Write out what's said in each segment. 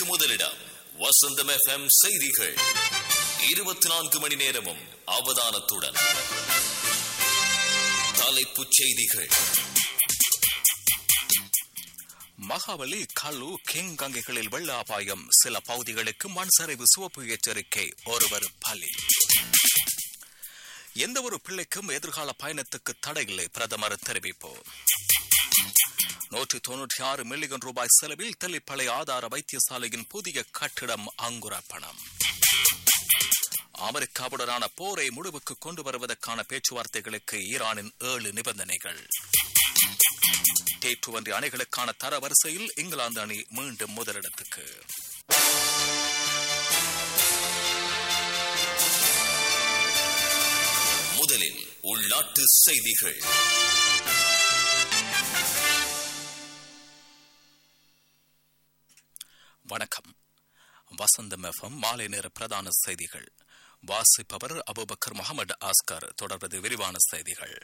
செய்திகளுக்கு முதலிடம் வசந்தம் எஃப்எம் செய்திகள் இருபத்தி நான்கு மணி நேரமும் அவதானத்துடன் தலைப்புச் செய்திகள் மகாவலி கல்லு கிங் கங்கைகளில் வெள்ள அபாயம் சில பகுதிகளுக்கு மண் சரிவு சிவப்பு எச்சரிக்கை ஒருவர் பலி எந்த ஒரு பிள்ளைக்கும் எதிர்கால பயணத்துக்கு தடையில்லை பிரதமர் தெரிவிப்பு நூற்றி தொன்னூற்றி ஆறு மில்லியன் ரூபாய் செலவில் தெல்லிப்பளை ஆதார வைத்தியசாலையின் புதிய கட்டிடம் அங்குரப்பணம் அமெரிக்காவுடனான போரை முடிவுக்கு கொண்டு வருவதற்கான பேச்சுவார்த்தைகளுக்கு ஈரானின் ஏழு நிபந்தனைகள் டி டுவெண்டி அணிகளுக்கான தரவரிசையில் இங்கிலாந்து அணி மீண்டும் முதலிடத்துக்கு முதலில் உள்நாட்டு செய்திகள் வணக்கம் வசந்தம் எஃப்எம் மாலை நேர பிரதான செய்திகள் வாசிப்பவர் அபுபக்கர் முகமது ஆஸ்கர் தொடர்வது விரிவான செய்திகள்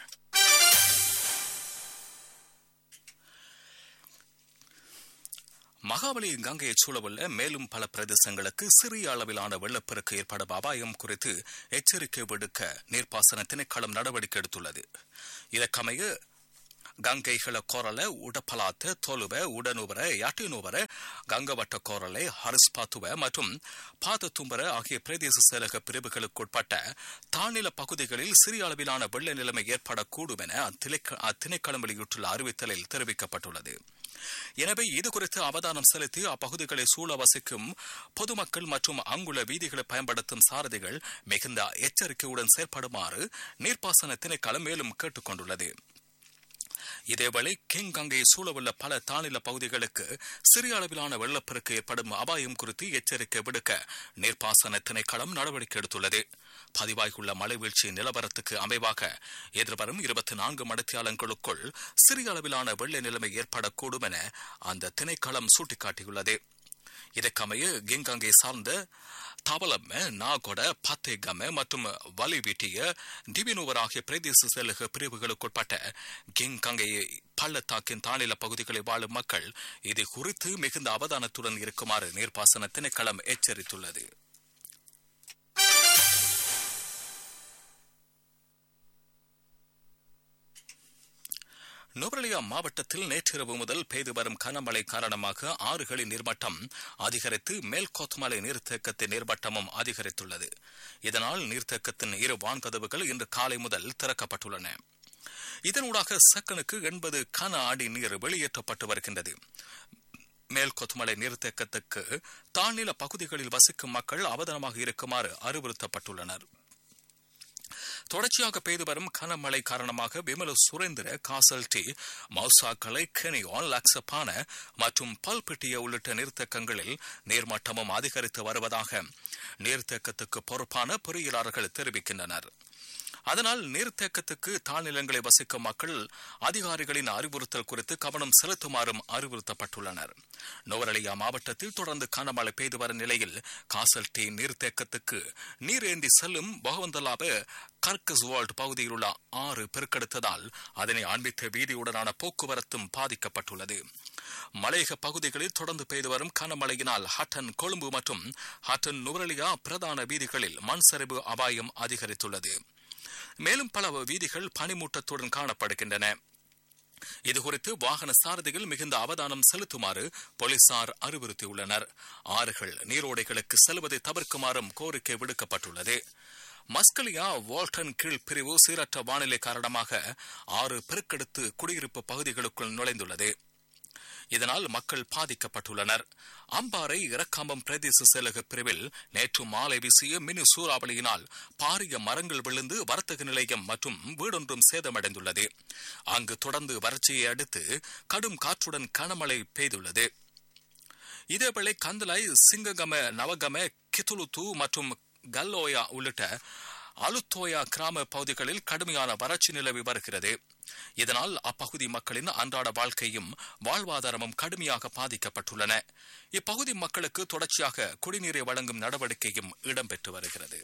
மகாபலி கங்கையைச் சூழவுள்ள மேலும் பல பிரதேசங்களுக்கு சிறிய அளவிலான வெள்ளப்பெருக்கு ஏற்படும் அபாயம் குறித்து எச்சரிக்கை விடுக்க நீர்ப்பாசன திணைக்களம் நடவடிக்கை எடுத்துள்ளது இதற்கமைய ಗಂಗೈಗಳ ಕೊರಲೆ ಉಡಪಲಾತೆ ತೊಲುವೆ ಉಡನುವರೆ ಯಾಟಿನುವರೆ ಗಂಗವட்ட கோரலை ஹரிஸ்பாத்துவ மற்றும் பாதத்தும்பர ஆகிய பிரதேச செயலக பிரிவுகளுக்குட்பட்ட தாழ்நில பகுதிகளில் சிறிய அளவிலான வெள்ள நிலைமை ஏற்படக்கூடும் என அத்திணைக்களம் வெளியிட்டுள்ள அறிவித்தலில் தெரிவிக்கப்பட்டுள்ளது எனவே இது குறித்து அவதானம் செலுத்தி அப்பகுதிகளை சூழ வசிக்கும் பொதுமக்கள் மற்றும் அங்குள்ள வீதிகளை பயன்படுத்தும் சாரதிகள் மிகுந்த எச்சரிக்கையுடன் செயற்படுமாறு நீர்ப்பாசன திணைக்களம் மேலும் கேட்டுக் கொண்டுள்ளது இதேவேளை கிங் கங்கையை சூழவுள்ள பல தானில பகுதிகளுக்கு சிறிய அளவிலான வெள்ளப்பெருக்கு ஏற்படும் அபாயம் குறித்து எச்சரிக்கை விடுக்க நீர்ப்பாசன திணைக்களம் நடவடிக்கை எடுத்துள்ளது பதிவாகியுள்ள மழை வீழ்ச்சி நிலவரத்துக்கு அமைவாக எதிர்வரும் இருபத்தி நான்கு மடத்தியாலங்களுக்குள் சிறிய அளவிலான வெள்ள நிலைமை ஏற்படக்கூடும் என அந்த திணைக்களம் சுட்டிக்காட்டியுள்ளது இதற்கமைய கிங்கங்கை சார்ந்த தவலம்ம நாகொட பத்தேகம மற்றும் வலிவீட்டிய டிபினுவர் ஆகிய பிரதேச செயலக பிரிவுகளுக்குட்பட்ட கிங்கங்கை பள்ளத்தாக்கின் தானில பகுதிகளில் வாழும் மக்கள் இது குறித்து மிகுந்த அவதானத்துடன் இருக்குமாறு நீர்ப்பாசன திணைக்களம் எச்சரித்துள்ளது நுவரலியா மாவட்டத்தில் நேற்றிரவு முதல் பெய்து வரும் கனமழை காரணமாக ஆறுகளின் நீர்மட்டம் அதிகரித்து மேல்கோத்மலை நீர்த்தேக்கத்தின் நீர்மட்டமும் அதிகரித்துள்ளது இதனால் நீர்த்தேக்கத்தின் இரு வான்கதவுகள் இன்று காலை முதல் திறக்கப்பட்டுள்ளன இதனூடாக சக்கனுக்கு எண்பது கன அடி நீர் வெளியேற்றப்பட்டு வருகின்றது மேல்கொத்துமலை நீர்த்தேக்கத்துக்கு தாழ்நில பகுதிகளில் வசிக்கும் மக்கள் அவதானமாக இருக்குமாறு அறிவுறுத்தப்பட்டுள்ளனர் தொடர்ச்சியாக பெய்து வரும் கனமழை காரணமாக விமல சுரேந்திர காசல்டி மௌசாக்கலை கெனியான் லக்ஸபான மற்றும் பல்பிட்டிய உள்ளிட்ட நீர்த்தேக்கங்களில் நீர்மட்டமும் அதிகரித்து வருவதாக நீர்த்தேக்கத்துக்கு பொறுப்பான பொறியியலாளர்கள் தெரிவிக்கின்றனர் அதனால் நீர்த்தேக்கத்துக்கு தாழ்நிலங்களை வசிக்கும் மக்கள் அதிகாரிகளின் அறிவுறுத்தல் குறித்து கவனம் செலுத்துமாறும் அறிவுறுத்தப்பட்டுள்ளனர் நோவரலியா மாவட்டத்தில் தொடர்ந்து கனமழை பெய்து வரும் நிலையில் காசல்டி நீர்த்தேக்கத்துக்கு நீர் ஏந்தி செல்லும் பகவந்தலாப கர்கஸ்வால்ட் பகுதியில் உள்ள ஆறு பெருக்கெடுத்ததால் அதனை அண்மித்த வீதியுடனான போக்குவரத்தும் பாதிக்கப்பட்டுள்ளது மலையக பகுதிகளில் தொடர்ந்து பெய்து வரும் கனமழையினால் ஹட்டன் கொழும்பு மற்றும் ஹட்டன் நுவரலியா பிரதான வீதிகளில் மண் சரிவு அபாயம் அதிகரித்துள்ளது மேலும் பல வீதிகள் பனிமூட்டத்துடன் காணப்படுகின்றன இதுகுறித்து வாகன சாரதிகள் மிகுந்த அவதானம் செலுத்துமாறு போலீசார் அறிவுறுத்தியுள்ளனர் ஆறுகள் நீரோடைகளுக்கு செல்வதை தவிர்க்குமாறும் கோரிக்கை விடுக்கப்பட்டுள்ளது மஸ்கலியா வால்டன் கீழ் பிரிவு சீரற்ற வானிலை காரணமாக ஆறு பெருக்கெடுத்து குடியிருப்பு பகுதிகளுக்குள் நுழைந்துள்ளது இதனால் மக்கள் பாதிக்கப்பட்டுள்ளனர் அம்பாறை இறக்காம்பம் பிரதேச செயலக பிரிவில் நேற்று மாலை வீசிய மினி சூறாவளியினால் பாரிய மரங்கள் விழுந்து வர்த்தக நிலையம் மற்றும் வீடொன்றும் சேதமடைந்துள்ளது அங்கு தொடர்ந்து வறட்சியை அடுத்து கடும் காற்றுடன் கனமழை பெய்துள்ளது இதேவேளை கந்தலாய் சிங்ககம நவகம கித்துலுத்து மற்றும் கல்லோயா உள்ளிட்ட அலுத்தோயா கிராம பகுதிகளில் கடுமையான வறட்சி நிலவி வருகிறது இதனால் அப்பகுதி மக்களின் அன்றாட வாழ்க்கையும் வாழ்வாதாரமும் கடுமையாக பாதிக்கப்பட்டுள்ளன இப்பகுதி மக்களுக்கு தொடர்ச்சியாக குடிநீரை வழங்கும் நடவடிக்கையும் இடம்பெற்று வருகிறது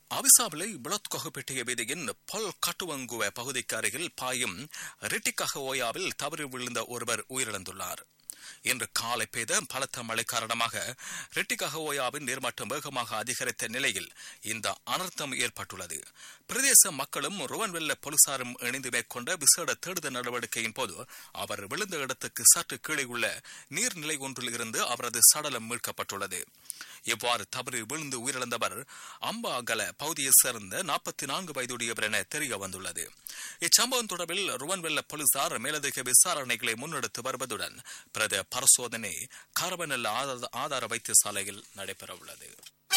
அவிசாவிலை புலத்கொகப்பெட்டிய வீதியின் பொல் கட்டுவங்குவ பகுதிக்கு அருகில் பாயும் ரிட்டிக்கக ஓயாவில் தவறி விழுந்த ஒருவர் உயிரிழந்துள்ளார் இன்று காலை பெய்த பலத்த மழை காரணமாக ரெட்டிகக ஓயாவின் நீர்மட்டம் வேகமாக அதிகரித்த நிலையில் இந்த அனர்த்தம் ஏற்பட்டுள்ளது பிரதேச மக்களும் ருவன்வெல்ல போலீசாரும் இணைந்து மேற்கொண்ட விசேட தேடுதல் நடவடிக்கையின் போது அவர் விழுந்த இடத்துக்கு சற்று கீழே உள்ள நீர்நிலை ஒன்றில் இருந்து அவரது சடலம் மீட்கப்பட்டுள்ளது இவ்வாறு தவறி விழுந்து உயிரிழந்தவர் அம்பாகல பகுதியைச் சேர்ந்த நாற்பத்தி நான்கு வயதுடையவர் என தெரிய வந்துள்ளது இச்சம்பவம் தொடர்பில் ருவன்வெல்ல போலீசார் மேலதிக விசாரணைகளை முன்னெடுத்து வருவதுடன் பிரத பரிசோதனை காரவநல்ல ஆதார வைத்தியசாலையில் நடைபெறவுள்ளது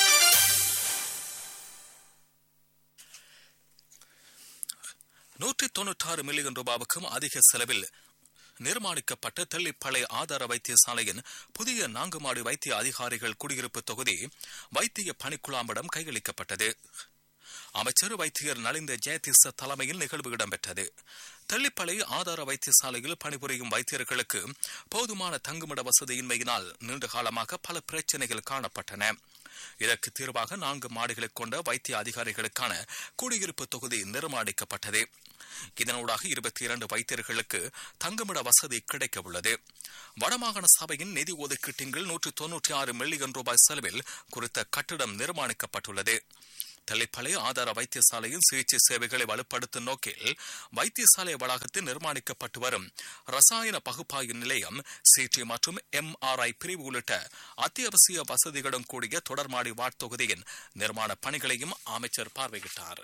நூற்றி தொன்னூற்றாறு மில்லியன் ரூபாவுக்கும் அதிக செலவில் நிர்மாணிக்கப்பட்ட தெல்லிப்பளை ஆதார வைத்தியசாலையின் புதிய நான்கு மாடி வைத்திய அதிகாரிகள் குடியிருப்பு தொகுதி வைத்திய பணிக்குழாமிடம் கையளிக்கப்பட்டது அமைச்சர் வைத்தியர் நலிந்த ஜெயதிச தலைமையில் நிகழ்வு இடம்பெற்றது தெல்லிப்பளை ஆதார வைத்தியசாலையில் பணிபுரியும் வைத்தியர்களுக்கு போதுமான தங்குமிட வசதியின்மையினால் நீண்ட காலமாக பல பிரச்சனைகள் காணப்பட்டன இதற்கு தீர்வாக நான்கு மாடிகளை கொண்ட வைத்திய அதிகாரிகளுக்கான குடியிருப்பு தொகுதி நிர்மாணிக்கப்பட்டது இதனூடாக இருபத்தி இரண்டு வைத்தியர்களுக்கு தங்குமிட வசதி கிடைக்க உள்ளது வடமாகாண சபையின் நிதி ஒதுக்கீட்டின் கீழ் நூற்றி தொன்னூற்றி ஆறு மில்லியன் ரூபாய் செலவில் குறித்த கட்டிடம் நிர்மாணிக்கப்பட்டுள்ளது தெல்லிப்பளை ஆதார வைத்தியசாலையின் சிகிச்சை சேவைகளை வலுப்படுத்தும் நோக்கில் வைத்தியசாலை வளாகத்தில் நிர்மாணிக்கப்பட்டு வரும் ரசாயன பகுப்பாய்வு நிலையம் சிடி மற்றும் எம்ஆர்ஐ பிரிவு உள்ளிட்ட அத்தியாவசிய வசதிகளுடன் கூடிய தொடர்மாடி வார்ட் தொகுதியின் நிர்மாண பணிகளையும் அமைச்சர் பார்வையிட்டார்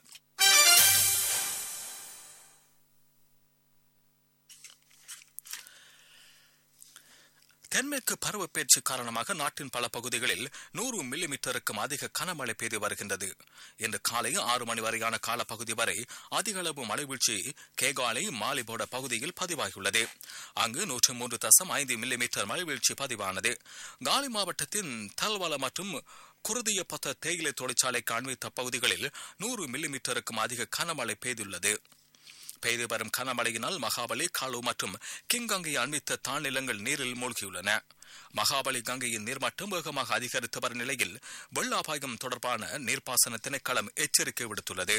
தென்மேற்கு பருவப்பேச்சு காரணமாக நாட்டின் பல பகுதிகளில் நூறு மில்லிமீட்டருக்கும் அதிக கனமழை பெய்து வருகின்றது இன்று காலை ஆறு மணி வரையான காலப்பகுதி வரை அதிக அளவு மழைவீழ்ச்சி கேகாலை மாலிபோட பகுதியில் பதிவாகியுள்ளது அங்கு நூற்று மூன்று தசம் ஐந்து மில்லிமீட்டர் மழைவீழ்ச்சி பதிவானது காலி மாவட்டத்தின் தல்வல மற்றும் குருதிய பத்த தேயிலை தொழிற்சாலைக்கு அண்மித்த பகுதிகளில் நூறு மில்லிமீட்டருக்கும் அதிக கனமழை பெய்துள்ளது பெய்து வரும் கனமழையினால் மகாபலி காலு மற்றும் கிங்கங்கை அண்மித்த தாழ்நிலங்கள் நீரில் மூழ்கியுள்ளன மகாபலி கங்கையின் நீர்மட்டம் வேகமாக அதிகரித்து வரும் நிலையில் வெள்ள அபாயம் தொடர்பான நீர்ப்பாசன திணைக்களம் எச்சரிக்கை விடுத்துள்ளது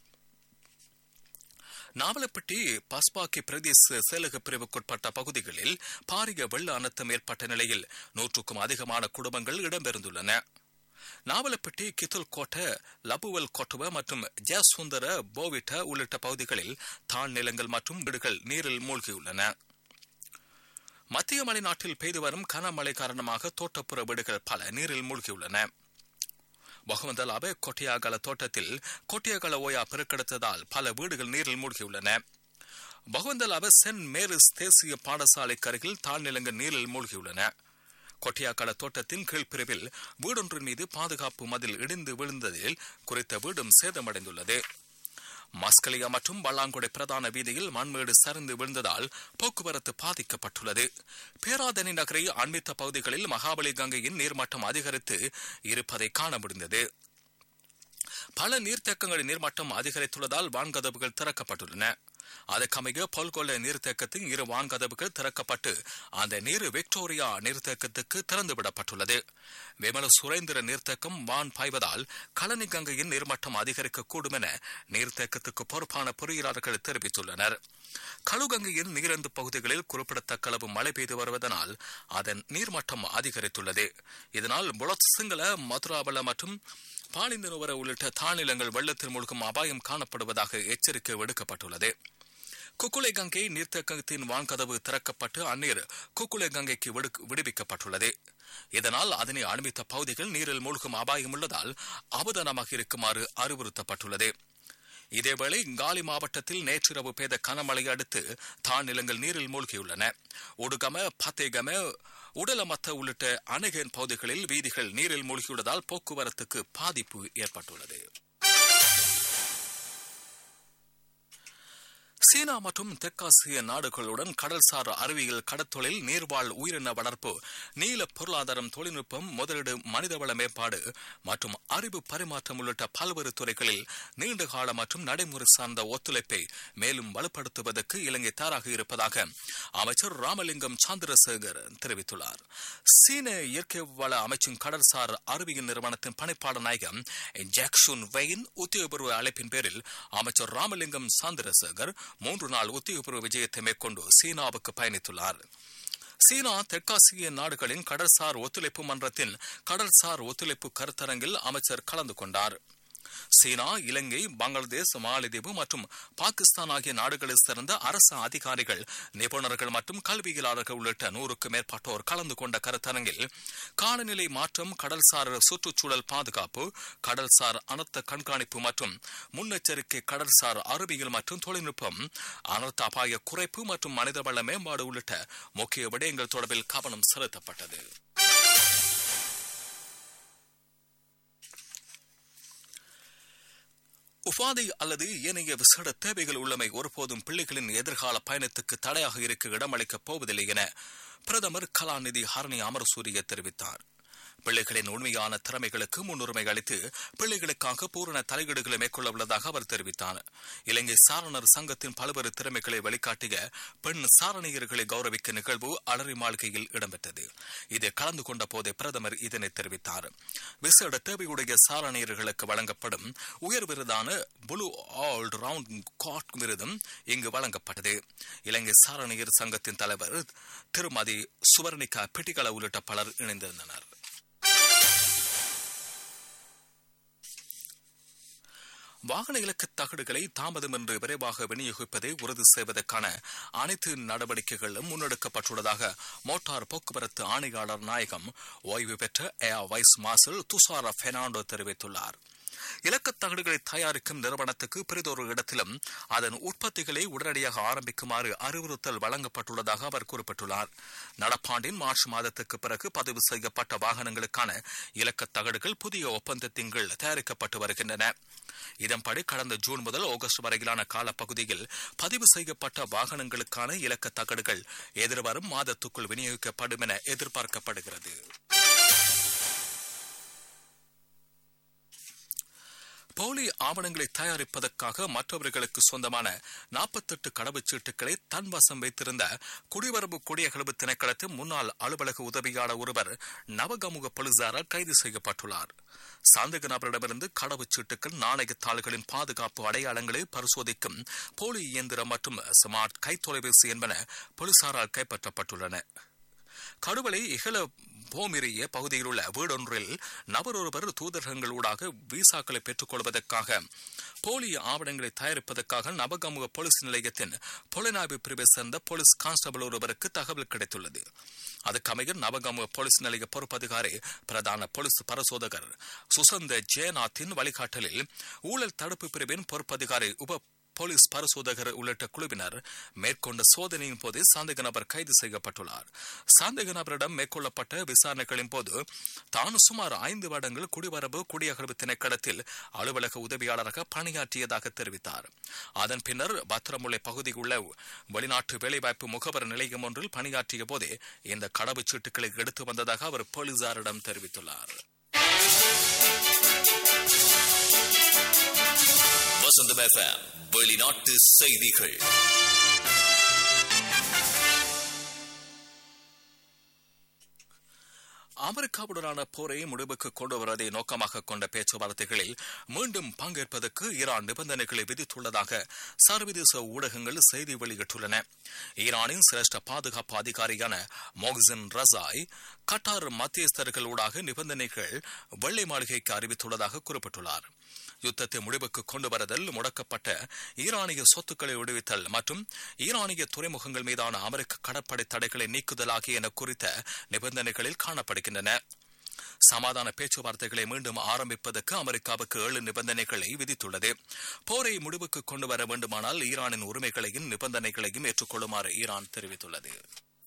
நாவலப்பட்டி பஸ்பாக்கி பிரதேச செயலக பிரிவுக்குட்பட்ட பகுதிகளில் பாரிய வெள்ள அனர்த்தம் ஏற்பட்ட நிலையில் நூற்றுக்கும் அதிகமான குடும்பங்கள் இடம்பெயர்ந்துள்ளன நாவலப்பட்டி கித்துல்கோட்ட லபுவல் கொட்டுவ மற்றும் ஜெயசுந்தர போவிட்ட உள்ளிட்ட பகுதிகளில் தாழ்நிலங்கள் மற்றும் வீடுகள் நீரில் மூழ்கியுள்ளன மத்திய மலைநாட்டில் பெய்து வரும் கனமழை காரணமாக தோட்டப்புற வீடுகள் பல நீரில் மூழ்கியுள்ளன பகவந்தலாப கொட்டியாகல தோட்டத்தில் கொட்டியாகல ஓயா பெருக்கெடுத்ததால் பல வீடுகள் நீரில் மூழ்கியுள்ளன பகவந்தலாப சென்ட் மேரிஸ் தேசிய பாடசாலைக்கு அருகில் தாழ்நிலங்கள் நீரில் மூழ்கியுள்ளன கொட்டியாக்கள தோட்டத்தின் கீழ்ப்பிரிவில் வீடொன்றின் மீது பாதுகாப்பு மதில் இடிந்து விழுந்ததில் குறித்த வீடும் சேதமடைந்துள்ளது மஸ்கலியா மற்றும் வல்லாங்குடை பிரதான வீதியில் மண்மேடு சரிந்து விழுந்ததால் போக்குவரத்து பாதிக்கப்பட்டுள்ளது பேராதனி நகரை அண்மித்த பகுதிகளில் மகாபலி கங்கையின் நீர்மட்டம் அதிகரித்து இருப்பதை காண முடிந்தது பல நீர்த்தேக்கங்களின் நீர்மட்டம் அதிகரித்துள்ளதால் வான்கதவுகள் திறக்கப்பட்டுள்ளன அதற்கமைய பொல்கொல்ல நீர்த்தேக்கத்தின் இரு வான்கதவுகள் திறக்கப்பட்டு அந்த நீர் விக்டோரியா நீர்த்தேக்கத்துக்கு திறந்துவிடப்பட்டுள்ளது விமல சுரேந்திர நீர்த்தேக்கம் வான் பாய்வதால் கழனி கங்கையின் நீர்மட்டம் அதிகரிக்கக்கூடும் என நீர்த்தேக்கத்துக்கு பொறுப்பான பொறியியலாளர்கள் தெரிவித்துள்ளனர் கழுகங்கையின் நீரந்து பகுதிகளில் குறிப்பிடத்தக்க அளவு மழை பெய்து வருவதனால் அதன் நீர்மட்டம் அதிகரித்துள்ளது இதனால் புலத் சிங்கள மதுராவல மற்றும் பாலிந்தனுவர உள்ளிட்ட தாழ்நிலங்கள் வெள்ளத்தில் மூழ்கும் அபாயம் காணப்படுவதாக எச்சரிக்கை விடுக்கப்பட்டுள்ளது குக்குளை கங்கை நீர்த்தேக்கத்தின் வான்கதவு திறக்கப்பட்டு அந்நீர் குக்குளை கங்கைக்கு விடுவிக்கப்பட்டுள்ளது இதனால் அதனை அண்மித்த பகுதிகள் நீரில் மூழ்கும் அபாயம் உள்ளதால் அவதானமாக இருக்குமாறு அறிவுறுத்தப்பட்டுள்ளது இதேவேளை காலி மாவட்டத்தில் நேற்றிரவு பெய்த கனமழை அடுத்து தாழ்நிலங்கள் நீரில் மூழ்கியுள்ளன உடுகம பத்தேகம உடலமத்த உள்ளிட்ட அணைகன் பகுதிகளில் வீதிகள் நீரில் மூழ்கியுள்ளதால் போக்குவரத்துக்கு பாதிப்பு ஏற்பட்டுள்ளது சீனா மற்றும் தெற்காசிய நாடுகளுடன் கடல்சார் அறிவியல் கடற்தொழில் நீர்வாழ் உயிரின வளர்ப்பு நீல பொருளாதாரம் தொழில்நுட்பம் முதலீடு மனிதவள மேம்பாடு மற்றும் அறிவு பரிமாற்றம் உள்ளிட்ட பல்வேறு துறைகளில் நீண்டகால மற்றும் நடைமுறை சார்ந்த ஒத்துழைப்பை மேலும் வலுப்படுத்துவதற்கு இலங்கை தயாராக இருப்பதாக அமைச்சர் ராமலிங்கம் சந்திரசேகர் தெரிவித்துள்ளார் சீன இயற்கை வள அமைச்சின் கடல்சார் அறிவியல் நிறுவனத்தின் பணிப்பாளர் நாயகம் ஜாக்ஷுன் வெயின் உத்தியோகபூர்வ அழைப்பின் பேரில் அமைச்சர் ராமலிங்கம் சந்திரசேகர் மூன்று நாள் உத்தியோகபூர்வ விஜயத்தை மேற்கொண்டு சீனாவுக்கு பயணித்துள்ளார் சீனா தெற்காசிய நாடுகளின் கடல்சார் ஒத்துழைப்பு மன்றத்தின் கடல்சார் ஒத்துழைப்பு கருத்தரங்கில் அமைச்சர் கலந்து கொண்டார் சீனா இலங்கை பங்களாதேஷ் மாலத்தீவு மற்றும் பாகிஸ்தான் ஆகிய நாடுகளில் சேர்ந்த அரசு அதிகாரிகள் நிபுணர்கள் மற்றும் கல்வியலாளர்கள் உள்ளிட்ட நூறுக்கு மேற்பட்டோர் கலந்து கொண்ட கருத்தரங்கில் காலநிலை மாற்றம் கடல்சார் சுற்றுச்சூழல் பாதுகாப்பு கடல்சார் அனர்த்த கண்காணிப்பு மற்றும் முன்னெச்சரிக்கை கடல்சார் அறிவியல் மற்றும் தொழில்நுட்பம் அனர்த்த அபாய குறைப்பு மற்றும் மனிதவள மேம்பாடு உள்ளிட்ட முக்கிய விடயங்கள் தொடர்பில் கவனம் செலுத்தப்பட்டது உபாதை அல்லது ஏனைய விசேட தேவைகள் உள்ளமை ஒருபோதும் பிள்ளைகளின் எதிர்கால பயணத்துக்கு தடையாக இருக்க இடமளிக்கப் போவதில்லை என பிரதமர் கலாநிதி ஹரணி அமரசூரிய தெரிவித்தார் பிள்ளைகளின் உண்மையான திறமைகளுக்கு முன்னுரிமை அளித்து பிள்ளைகளுக்காக பூரண தலையீடுகளை மேற்கொள்ள உள்ளதாக அவர் தெரிவித்தார் இலங்கை சாரணர் சங்கத்தின் பல்வேறு திறமைகளை வெளிக்காட்டிய பெண் சாரணியர்களை கௌரவிக்க நிகழ்வு அலரி மாளிகையில் இடம்பெற்றது இதில் கலந்து கொண்ட போதே பிரதமர் இதனை தெரிவித்தார் விசேட தேவையுடைய சாரணியர்களுக்கு வழங்கப்படும் உயர் விருதான புளு ஆல் ரவுண்ட் காட் விருதும் இங்கு வழங்கப்பட்டது இலங்கை சாரணியர் சங்கத்தின் தலைவர் திருமதி சுவர்ணிகா பெட்டிகள உள்ளிட்ட பலர் இணைந்திருந்தனர் வாகன இலக்க தகடுகளை தாமதமின்றி விரைவாக விநியோகிப்பதை உறுதி செய்வதற்கான அனைத்து நடவடிக்கைகளும் முன்னெடுக்கப்பட்டுள்ளதாக மோட்டார் போக்குவரத்து ஆணையாளர் நாயகம் ஓய்வு பெற்ற air vice marshal Thushara Fernando தெரிவித்துள்ளார் இலக்கத் தகடுகளை தயாரிக்கும் நிறுவனத்துக்கு பெரிதொரு இடத்திலும் அதன் உற்பத்திகளை உடனடியாக ஆரம்பிக்குமாறு அறிவுறுத்தல் வழங்கப்பட்டுள்ளதாக அவர் குறிப்பிட்டுள்ளார் நடப்பாண்டின் மார்ச் மாதத்துக்கு பிறகு பதிவு செய்யப்பட்ட வாகனங்களுக்கான இலக்கத் தகடுகள் புதிய ஒப்பந்தத்தின் கீழ் தயாரிக்கப்பட்டு வருகின்றன இதன்படி கடந்த ஜூன் முதல் ஆகஸ்ட் வரையிலான காலப்பகுதியில் பதிவு செய்யப்பட்ட வாகனங்களுக்கான இலக்கத் தகடுகள் எதிர்வரும் மாதத்துக்குள் விநியோகிக்கப்படும் என எதிர்பார்க்கப்படுகிறது போலி ஆவணங்களை தயாரிப்பதற்காக மற்றவர்களுக்கு சொந்தமான நாற்பத்தெட்டு கடவுச்சீட்டுகளை தன்வசம் வைத்திருந்த குடிவரவு குடியகழ்வு திணைக்களத்தின் முன்னாள் அலுவலக உதவியாளர் ஒருவர் நவகமுக போலீசாரால் கைது செய்யப்பட்டுள்ளார் சந்தேக நபரிடமிருந்து கடவுச்சீட்டுகள் நாணயத்தாள்களின் பாதுகாப்பு அடையாளங்களை பரிசோதிக்கும் போலி இயந்திரம் மற்றும் ஸ்மார்ட் கைத்தொலைபேசி என்பன போலீசாரால் கைப்பற்றப்பட்டுள்ளன கடுவலை இகழ போமிரிய பகுதியில் உள்ள வீடொன்றில் நபர் ஒருவர் தூதரகங்களூடாக விசாக்களை பெற்றுக் கொள்வதற்காக போலி ஆவணங்களை தயாரிப்பதற்காக நவகமுக போலீஸ் நிலையத்தின் புலனாய்வு பிரிவை சேர்ந்த போலீஸ் கான்ஸ்டபிள் ஒருவருக்கு தகவல் கிடைத்துள்ளது அதுக்கமைய நவகமுக போலீஸ் நிலைய பொறுப்பதிகாரி பிரதான போலீஸ் பரிசோதகர் சுசந்த ஜெயநாத்தின் வழிகாட்டலில் ஊழல் தடுப்பு பிரிவின் பொறுப்பதிகாரி உப போலீஸ் பரிசோதகர் உள்ளிட்ட குழுவினர் மேற்கொண்ட சோதனையின் போது சந்தேக நபர் கைது செய்யப்பட்டுள்ளார் சந்தேக நபரிடம் மேற்கொள்ளப்பட்ட விசாரணைகளின் போது தான் சுமார் ஐந்து வருடங்கள் குடிவரவு குடியகர்வு திணைக்களத்தில் அலுவலக உதவியாளராக பணியாற்றியதாக தெரிவித்தார் அதன் பின்னர் பத்திரமுல்லை பகுதியில் உள்ள வெளிநாட்டு வேலைவாய்ப்பு முகவர் நிலையம் ஒன்றில் பணியாற்றிய போதே இந்த கடவுச்சீட்டுகளை எடுத்து வந்ததாக அவர் போலீசாரிடம் தெரிவித்துள்ளார் வசந்தம் எஃப்எம் வெளிநாட்டு செய்திகள் அமெரிக்காவுடனான போரை முடிவுக்கு கொண்டு வருவதை நோக்கமாக கொண்ட பேச்சுவார்த்தைகளில் மீண்டும் பங்கேற்பதற்கு ஈரான் நிபந்தனைகளை விதித்துள்ளதாக சர்வதேச ஊடகங்கள் செய்தி வெளியிட்டுள்ளன ஈரானின் சிரேஷ்ட பாதுகாப்பு அதிகாரியான மொஹசின் ரசாய் கட்டார் மத்தியஸ்தர்களூடாக நிபந்தனைகள் வெள்ளை மாளிகைக்கு அறிவித்துள்ளதாக குறிப்பிட்டுள்ளார் யுத்தத்தை முடிவுக்கு கொண்டு வருதல் முடக்கப்பட்ட ஈரானிய சொத்துக்களை விடுவித்தல் மற்றும் ஈரானிய துறைமுகங்கள் மீதான அமெரிக்க கடற்படை தடைகளை நீக்குதல் ஆகியன குறித்த நிபந்தனைகளில் காணப்படுகின்றன சமாதான பேச்சுவார்த்தைகளை மீண்டும் ஆரம்பிப்பதற்கு அமெரிக்காவுக்கு ஏழு நிபந்தனைகளை விதித்துள்ளது போரை முடிவுக்கு கொண்டு வர வேண்டுமானால் ஈரானின் உரிமைகளையும் நிபந்தனைகளையும் ஏற்றுக்கொள்ளுமாறு ஈரான் தெரிவித்துள்ளது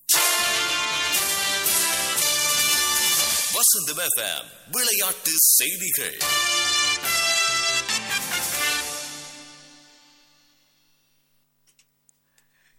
வசந்தம் எஃப்எம் விளையாட்டு செய்திகள்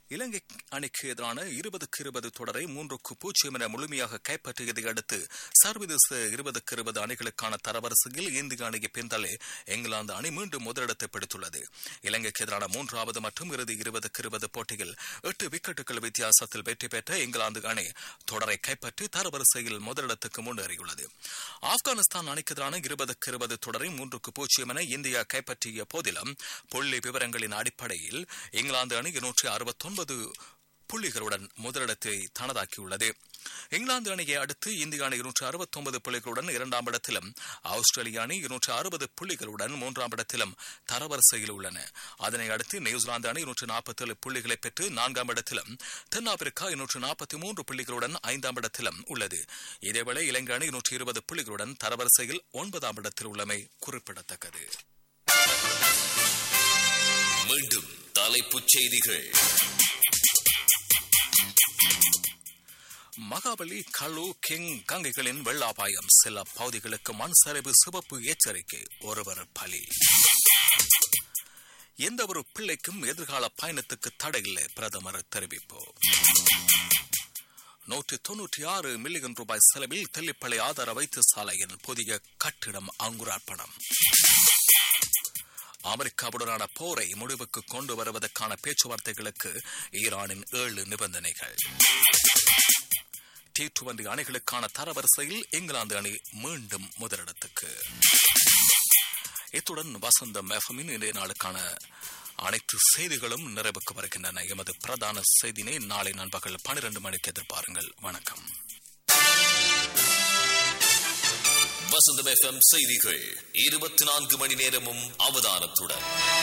இலங்கை அணிக்கு எதிரான இருபதுக்கு இருபது தொடரை மூன்றுக்கு பூஜ்ஜியம் என முழுமையாக கைப்பற்றியதை அடுத்து சர்வதேச இருபதுக்கு இருபது அணிகளுக்கான தரவரிசையில் இந்திய அணியை பின்தள்ளி இங்கிலாந்து அணி மீண்டும் முதலிடத்தை பிடித்துள்ளது இலங்கைக்கு எதிரான மூன்றாவது மற்றும் இறுதி இருபதுக்கு இருபது போட்டியில் எட்டு விக்கெட்டுகள் வித்தியாசத்தில் வெற்றி பெற்ற இங்கிலாந்து அணி தொடரை கைப்பற்றி தரவரிசையில் முதலிடத்துக்கு முன்னேறியுள்ளது ஆப்கானிஸ்தான் அணிக்கு எதிரான இருபதுக்கு இருபது தொடரை மூன்றுக்கு பூஜ்ஜியம் என இந்தியா கைப்பற்றிய போதிலும் புள்ளி விவரங்களின் அடிப்படையில் இங்கிலாந்து அணி இருநூற்றி அறுபத்தொன்பது புள்ளிகளுடன் முதலிடத்தை தனதாக்கியுள்ளது இங்கிலாந்து அணியை அடுத்து இந்திய அணி இருநூற்று அறுபத்தொன்பது புள்ளிகளுடன் இரண்டாம் இடத்திலும் ஆஸ்திரேலிய அணி இருநூற்று அறுபது புள்ளிகளுடன் மூன்றாம் இடத்திலும் தரவரிசையில் உள்ளன அதனை அடுத்து நியூசிலாந்து அணி இருநூற்று நாற்பத்தேழு புள்ளிகளை பெற்று நான்காம் இடத்திலும் தென்னாப்பிரிக்கா இருநூற்று நாற்பத்தி மூன்று புள்ளிகளுடன் ஐந்தாம் இடத்திலும் உள்ளது இதேவேளை இலங்கை அணி இருநூற்று இருபது புள்ளிகளுடன் தரவரிசையில் ஒன்பதாம் இடத்தில் உள்ளமை குறிப்பிடத்தக்கது மீண்டும் தலைப்புச் செய்திகள் மகாபலி கலு கிங் கங்கைகளின் வெள்ளாபாயம் சில பகுதிகளுக்கு மண் சரிவு சிவப்பு எச்சரிக்கை ஒருவர் பலி எந்த ஒரு பிள்ளைக்கும் எதிர்கால பயணத்துக்கு தடையில்லை பிரதமர் தெரிவிப்பு நூற்றி தொன்னூற்றி ஆறு மில்லியன் ரூபாய் செலவில் தெல்லிப்பளை ஆதார வைத்தியசாலையின் புதிய கட்டிடம் அங்குரார்ப்பணம் அமெரிக்காவுடனான போரை முடிவுக்கு கொண்டு வருவதற்கான பேச்சுவார்த்தைகளுக்கு ஈரானின் ஏழு நிபந்தனைகள் டி டுவெண்டி அணிகளுக்கான தரவரிசையில் இங்கிலாந்து அணி மீண்டும் முதலிடத்துக்கு இத்துடன் வசந்தம் எஃப்எம்மின் இன்றைய நாளுக்கான அனைத்து செய்திகளும் நிறைவுக்கு வருகின்றன எமது பிரதான செய்தினை நாளை நண்பகல் பனிரெண்டு மணிக்கு எதிர்பாருங்கள் வணக்கம் வசந்தம் எஃப்எம் செய்திகள் இருபத்தி நான்கு மணி நேரமும் அவதானத்துடன்